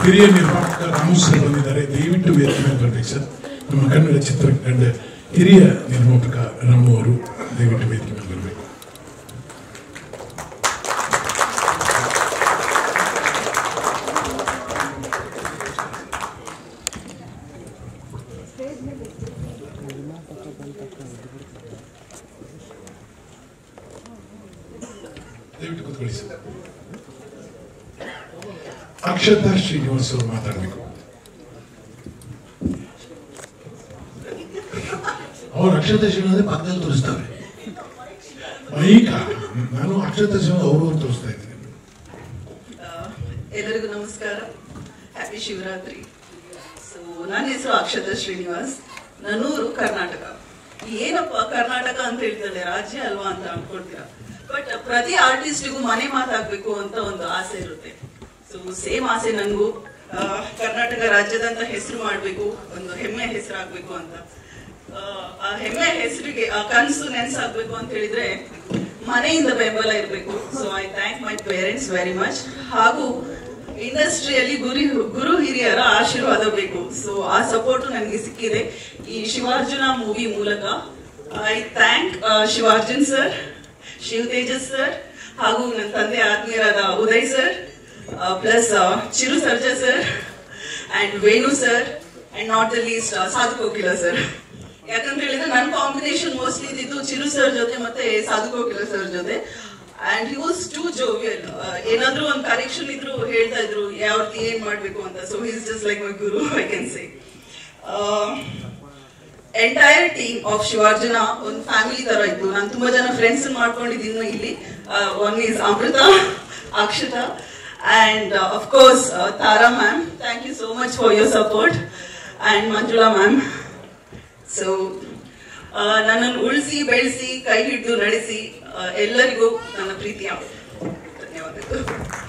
ಹಿರಿಯ ನಿರ್ಮಾಪಕ ರಾಮು ಸರ್ ಬಂದಿದ್ದಾರೆ ದಯವಿಟ್ಟು ವೇದಿಕೆ ಮೇಲೆ ಬರ್ಬೇಕು ಸರ್ ನಮ್ಮ ಕನ್ನಡ ಚಿತ್ರತಂಡ ಹಿರಿಯ ನಿರ್ಮಾಪಕ ರಾಮು ಅವರು ದಯವಿಟ್ಟು ವೇದಿಕೆ ಮೇಲೆ ಬರಬೇಕು ದಯವಿಟ್ಟು ಕೂತ್ಕೊಳ್ಳಿ ಸರ್ ಅಕ್ಷತಾ ಶ್ರೀನಿವಾಸ್ ಅವರು ಮಾತಾಡಬೇಕು ಅವ್ರು ಅಕ್ಷತಾ ಶ್ರೀನಿವಾಸ ಪಕ್ಕದಲ್ಲಿ ತೋರಿಸ್ತಾರೆ ಮೈಕ ನಾನು ಅಕ್ಷತಾ ಶ್ರೀನಿವಾಸ ಅವರು ಅವ್ರು ತೋರಿಸ್ತಾ ಇದ್ದೀನಿ ಆ, ಎಲ್ಲರಿಗೂ ನಮಸ್ಕಾರ ಹ್ಯಾಪಿ ಶಿವರಾತ್ರಿ ಸೊ ನನ್ನ ಹೆಸರು ಅಕ್ಷತಾ ಶ್ರೀನಿವಾಸ್ ನನ್ನೂರು ಕರ್ನಾಟಕ ಏನಪ್ಪ ಕರ್ನಾಟಕ ಅಂತ ಹೇಳ್ತಾರೆ ರಾಜ್ಯ ಅಲ್ವಾ ಅಂತ ಅನ್ಕೊಳ್ತೀರಾ ಬಟ್ ಪ್ರತಿ ಆರ್ಟಿಸ್ಟಿಗೂ ಮನೆ ಮಾತಾಗ್ಬೇಕು ಅಂತ ಒಂದು ಆಸೆ ಇರುತ್ತೆ ಸೊ ಸೇಮ್ ಆಸೆ ನನಗೂ ಆ, ಕರ್ನಾಟಕ ರಾಜ್ಯದಂತ ಹೆಸರು ಮಾಡಬೇಕು ಒಂದು ಹೆಮ್ಮೆ ಹೆಸರಾಗಬೇಕು ಅಂತ ಆ, ಆ ಹೆಮ್ಮೆ ಹೆಸರಿಗೆ ಆ ಕನಸು ನೆನ್ಸಾಗ್ಬೇಕು ಅಂತ ಹೇಳಿದ್ರೆ ಮನೆಯಿಂದ ಬೆಂಬಲ ಇರಬೇಕು so I thank my parents very much ಹಾಗೂ ಇಂಡಸ್ಟ್ರಿಯಲ್ಲಿ ಗುರು ಗುರು ಹಿರಿಯರ ಆಶೀರ್ವಾದ ಬೇಕು ಸೊ ಆ ಸಪೋರ್ಟ್ ನನಗೆ ಸಿಕ್ಕಿದೆ ಈ ಶಿವಾರ್ಜುನ ಮೂವಿ ಮೂಲಕ I thank Shivarjun sir Shiva Tejas sir ಹಾಗೂ ನನ್ನ ತಂದೆ ಆತ್ಮೀಯರಾದ Uday sir plus Chiru Sarja sir and Venu sir and not the least Sadhu Kokila sir ಯಾಕಂತ ಹೇಳಿದ್ರೆ ನನ್ನ ಕಾಂಬಿನೇಷನ್ ಮೋಸ್ಟ್ಲಿ ಇದ್ದಿದ್ದು ಚಿರು ಸರ್ ಜೊತೆ ಮತ್ತೆ ಸಾಧು ಕೋಕಿಲ ಸರ್ ಜೊತೆ and he was too jovial ಏನಾದ್ರೂ ಒಂದು ಕರೆಕ್ಷನ್ ಇದ್ರು ಹೇಳ್ತಾ ಇದ್ರು ಯಾವ ರೀತಿ ಏನ್ ಮಾಡ್ಬೇಕು ಅಂತ so his just like my guru I can say entire team of Shivarjuna ಒಂದು ಫ್ಯಾಮಿಲಿ ತರ ಇತ್ತು ನಾನು ತುಂಬಾ ಜನ ಫ್ರೆಂಡ್ಸ್ ಮಾಡ್ಕೊಂಡಿದ್ದೀನಿ ಇಲ್ಲಿ one is Amrutha Akshata and of course Tara ma'am thank you so much for your support and Manjula ma'am so ನನ್ನನ್ನು ಉಳಿಸಿ ಬೆಳೆಸಿ ಕೈ ಹಿಡಿದು ನಡೆಸಿ ಆ, ಎಲ್ಲರಿಗೂ ನನ್ನ ಪ್ರೀತಿಯ ಧನ್ಯವಾದಗಳು